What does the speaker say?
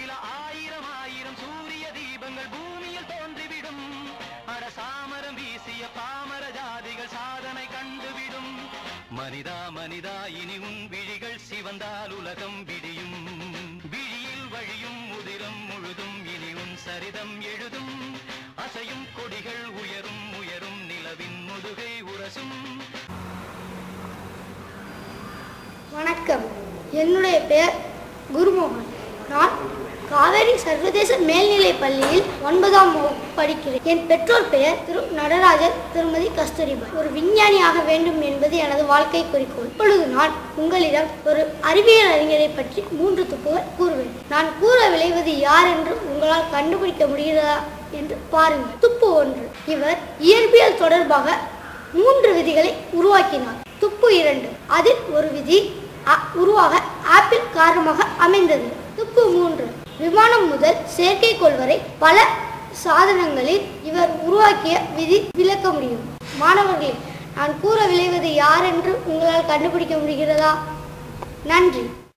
சில ஆயிரம் ஆயிரம் சூரிய தீபங்கள் பூமியில் தோன்றிவிடும் அட சாமரம் வீசிய பாமர ஜாதிகள் சாதனை கண்டுவிடும் மனிதா மனிதா இனி உன் விழிகள் சிவந்தால் உலகம் விடியும் விழியில் வழியும் உதிரம் முழுதும் இனி உன் சரிதம் எழுதும் அசையும் கொடிகள் உயரும் உயரும் நிலவின் முதுகை உரசும் வணக்கம் என்னுடைய பெயர் குருமோகன் நான் காவேரி சர்வதேச மேல்நிலைப் பள்ளியில் ஒன்பதாம் வகுப்பு படிக்கிறேன் என் பெற்றோர் பெயர் திரு நடராஜன் திருமதி கஸ்தூரிபாய் ஒரு விஞ்ஞானியாக வேண்டும் என்பது எனது வாழ்க்கை குறிக்கோள் இப்பொழுது நான் உங்களிடம் ஒரு அறிவியல் அறிஞரை பற்றி மூன்று துப்புகள் கூறுவேன் நான் கூற விளைவது யார் என்று உங்களால் கண்டுபிடிக்க முடிகிறதா என்று பாருங்கள் துப்பு ஒன்று இவர் இயற்பியல் தொடர்பாக மூன்று விதிகளை உருவாக்கினார் துப்பு இரண்டு அதில் ஒரு விதி அ- உருவாக ஆப்பிள் காரணமாக அமைந்தது துப்பு மூன்று விமானம் முதல் செயற்கைக்கோள் வரை பல சாதனங்களில் இவர் உருவாக்கிய விதி விளக்க முடியும் மாணவர்களே நான் கூற விளைவது யார் என்று உங்களால் கண்டுபிடிக்க முடிகிறதா நன்றி